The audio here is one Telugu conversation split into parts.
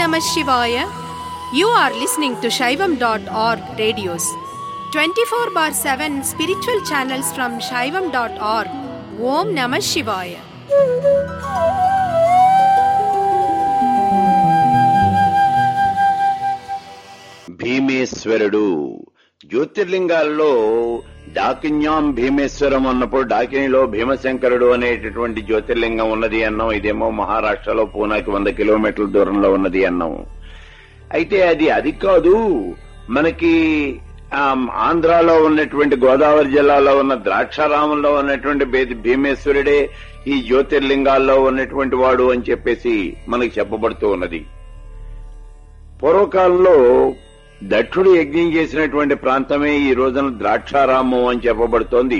Namah Shivaya. You are listening to Shaivam.org radios. 24 bar 7 spiritual channels from Shaivam.org. Om Namah Shivaya. భీమేశ్వరుడు జ్యోతిర్లింగాల్లో డాకిన్యాం Bhimeswaram అన్నప్పుడు డాకినిలో భీమశంకరుడు అనేటటువంటి జ్యోతిర్లింగం ఉన్నది అన్నాం ఇదేమో మహారాష్ట్రలో పూనాకి వంద కిలోమీటర్ల దూరంలో ఉన్నది అన్నాం అయితే అది అది కాదు మనకి ఆమ్, ఆంధ్రాలో ఉన్నటువంటి గోదావరి జిల్లాలో ఉన్న ద్రాక్షారామంలో ఉన్నటువంటి భే- భీమేశ్వరుడే ఈ జ్యోతిర్లింగాల్లో ఉన్నటువంటి వాడు అని చెప్పేసి మనకి చెప్పబడుతూ ఉన్నది పూర్వకాలంలో దక్షుడు యజ్ఞం చేసినటువంటి ప్రాంతమే ఈ రోజున ద్రాక్షారామం అని చెప్పబడుతోంది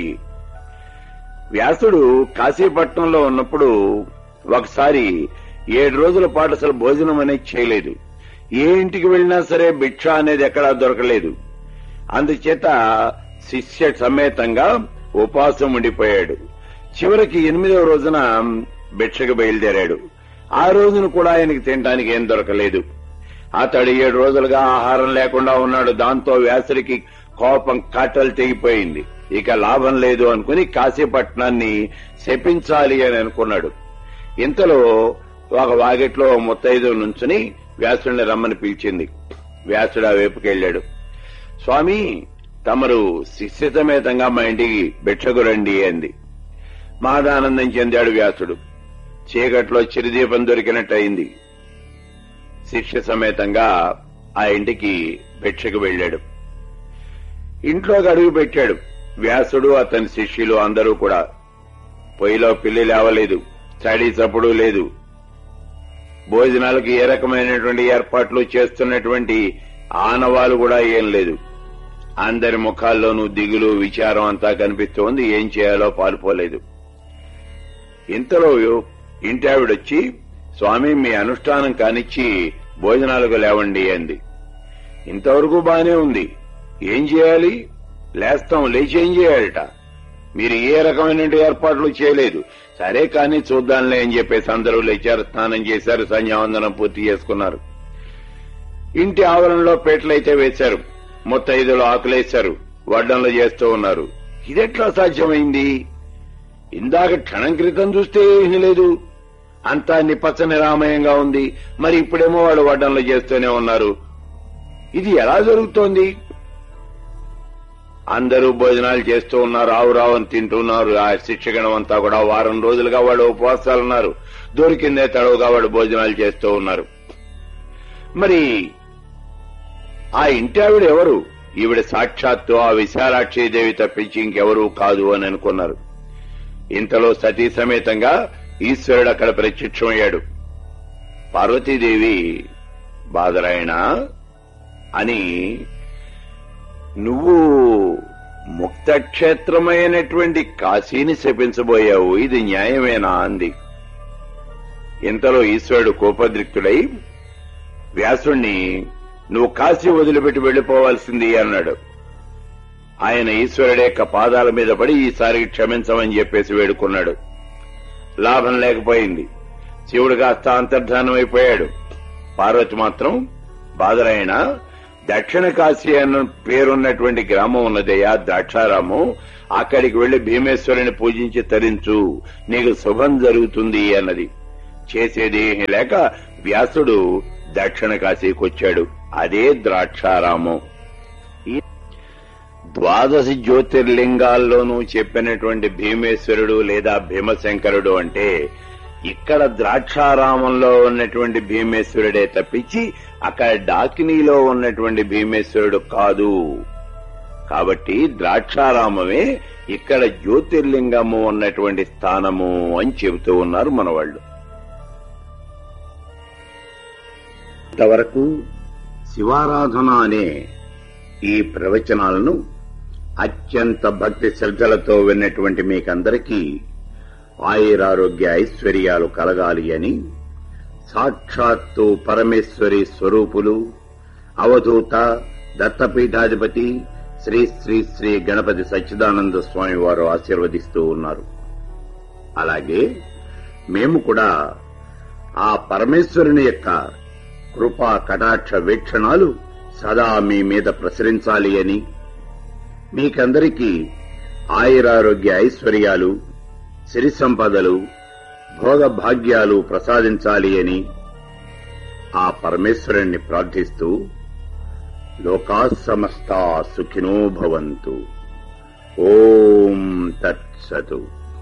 వ్యాసుడు కాశీపట్నంలో ఉన్నప్పుడు ఒకసారి ఏడు రోజుల పాటు అసలు భోజనం అనేది చేయలేదు ఏ ఇంటికి వెళ్ళినా సరే భిక్ష అనేది ఎక్కడా దొరకలేదు అందుచేత శిష్య సమేతంగా ఉపవాసం ఉండిపోయాడు చివరికి ఎనిమిదవ రోజున భిక్షకు బయలుదేరాడు ఆ రోజున కూడా ఆయనకి తినడానికి ఏం దొరకలేదు అతడు ఏడు రోజులుగా ఆహారం లేకుండా ఉన్నాడు దాంతో వ్యాసుడికి కోపం కాటలు తెగిపోయింది ఇక లాభం లేదు అనుకుని కాశీపట్నాన్ని శపించాలి అని అనుకున్నాడు ఇంతలో ఒక వాకిట్లో ముత్తైదు నుంచుని వ్యాసుడిని రమ్మని పిలిచింది వ్యాసుడు ఆ వైపుకి వెళ్ళాడు స్వామి తమరు శిష్యసమేతంగా మా ఇంటికి భిక్షకు రండి అంది మహదానందం చెందాడు వ్యాసుడు చీకట్లో చిరుదీపం దొరికినట్టు అయింది శిష్య సమేతంగా ఆ ఇంటికి భిక్షకు వెళ్ళాడు ఇంట్లోకి అడుగు పెట్టాడు వ్యాసుడు అతని శిష్యులు అందరూ కూడా పొయ్యిలో పిల్లి లేవలేదు చడి చప్పుడు లేదు భోజనాలకు ఏ రకమైనటువంటి ఏర్పాట్లు చేస్తున్నటువంటి ఆనవాలు కూడా ఏం లేదు అందరి ముఖాల్లోనూ దిగులు విచారం అంతా కనిపిస్తోంది ఏం చేయాలో పాల్పోలేదు ఇంతలో ఇంటి ఆవిడొచ్చి స్వామి మీ అనుష్ఠానం కానిచ్చి భోజనాలకు లేవండి అంది ఇంతవరకు బానే ఉంది ఏం చేయాలి లేస్తాం లేచి ఏం చేయాలట మీరు ఏ రకమైన ఏర్పాట్లు చేయలేదు సరే కానీ చూద్దాంలే అని చెప్పేసి అందరూ లేచారు స్నానం చేశారు సంధ్యావందనం పూర్తి చేసుకున్నారు ఇంటి ఆవరణలో పేటలైతే వేశారు ముత్తైదులు ఆకులేశారు వడ్డంలు చేస్తూ ఉన్నారు ఇదెట్లా సాధ్యమైంది ఇందాక క్షణం క్రితం చూస్తే ఏమీ లేదు అంతా నిపచ్చని రామయంగా ఉంది మరి ఇప్పుడేమో వాళ్ళు వడ్డంలు చేస్తూనే ఉన్నారు ఇది ఎలా జరుగుతోంది అందరూ భోజనాలు చేస్తూ ఉన్నారు ఆవు రావని తింటున్నారు ఆ శిక్షగణం అంతా కూడా వారం రోజులుగా వాళ్ళు ఉపవాసాలు ఉన్నారు దొరికిందే తడవుగా వాళ్ళు భోజనాలు చేస్తూ ఉన్నారు మరి ఆ ఇంటి ఆవిడ ఎవరు ఈవిడ సాక్షాత్తు ఆ విశాలాక్షి దేవి తప్పించి ఇంకెవరూ కాదు అని అనుకున్నారు ఇంతలో సతీ సమేతంగా ఈశ్వరుడు అక్కడ ప్రత్యక్షమయ్యాడు పార్వతీదేవి బాదరాయణ అని నువ్వు ముక్త క్షేత్రమైనటువంటి కాశీని శపించబోయావు ఇది న్యాయమేనా అంది ఇంతలో ఈశ్వరుడు కోపదృక్తుడై వ్యాసుణ్ణి నువ్వు కాశీ వదిలిపెట్టి వెళ్లిపోవాల్సింది అన్నాడు ఆయన ఈశ్వరుడి యొక్క పాదాల మీద పడి ఈసారి క్షమించమని చెప్పేసి వేడుకున్నాడు లాభం లేకపోయింది శివుడు కాస్త అంతర్ధానం అయిపోయాడు పార్వతి మాత్రం బాదరాయణ దక్షిణ కాశీ అన్న పేరున్నటువంటి గ్రామం ఉన్నదయ్యా ద్రాక్షారామం అక్కడికి వెళ్లి భీమేశ్వరుని పూజించి తరించు నీకు శుభం జరుగుతుంది అన్నది చేసేది ఏమీ లేక వ్యాసుడు దక్షిణ కాశీకి వచ్చాడు అదే ద్రాక్షారామం ఈ ద్వాదశ జ్యోతిర్లింగాల్లోనూ చెప్పినటువంటి భీమేశ్వరుడు లేదా భీమశంకరుడు అంటే ఇక్కడ ద్రాక్షారామంలో ఉన్నటువంటి భీమేశ్వరుడే తప్పించి అక్కడ డాకినీలో ఉన్నటువంటి భీమేశ్వరుడు కాదు కాబట్టి ద్రాక్షారామమే ఇక్కడ జ్యోతిర్లింగము ఉన్నటువంటి స్థానము అని చెబుతూ ఉన్నారు మన వాళ్ళు ఇంతవరకు శివారాధన అనే ఈ ప్రవచనాలను అత్యంత భక్తి శ్రద్ధలతో విన్నటువంటి మీకందరికీ ఆయురారోగ్య ఐశ్వర్యాలు కలగాలి అని సాక్షాత్తు పరమేశ్వరి స్వరూపులు అవధూత దత్తపీఠాధిపతి శ్రీ శ్రీ శ్రీ గణపతి సచ్చిదానంద స్వామి వారు ఆశీర్వదిస్తూ ఉన్నారు అలాగే మేము కూడా ఆ పరమేశ్వరుని యొక్క కృపా కటాక్ష వీక్షణాలు సదా మీ మీద ప్రసరించాలి అని మీకందరికీ ఆయురారోగ్య ఐశ్వర్యాలు సిరి సంపదలు భోగ భాగ్యాలు ప్రసాదించాలి అని ఆ పరమేశ్వరుణ్ణి ప్రార్థిస్తూ లోకా సమస్తా సుఖినో భవంతు ఓం తత్సతు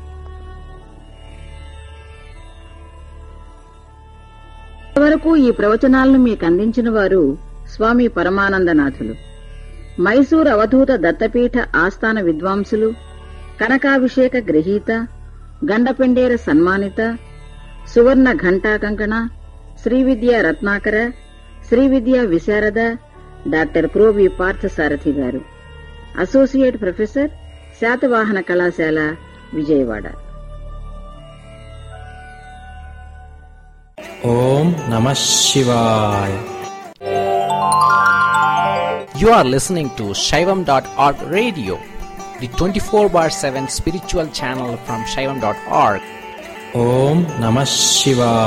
వరకు ఈ ప్రవచనాలను మీకు అందించిన వారు స్వామి పరమానందనాథులు మైసూర్ అవధూత దత్తపీఠ ఆస్థాన విద్వాంసులు కనకాభిషేక గ్రహీత గండపెండేర సన్మానిత సువర్ణ ఘంటా కంకణ శ్రీవిద్యా రత్నాకర శ్రీవిద్యా విశారద డాక్టర్ ప్రోవి పార్థసారథి గారు అసోసియేట్ ప్రొఫెసర్ శాతవాహన కళాశాల విజయవాడ ఓం నమ శివాయ You are listening to Shaivam.org radio, the 24 bar 7 spiritual channel from Shaivam.org. Om Namah Shivaya.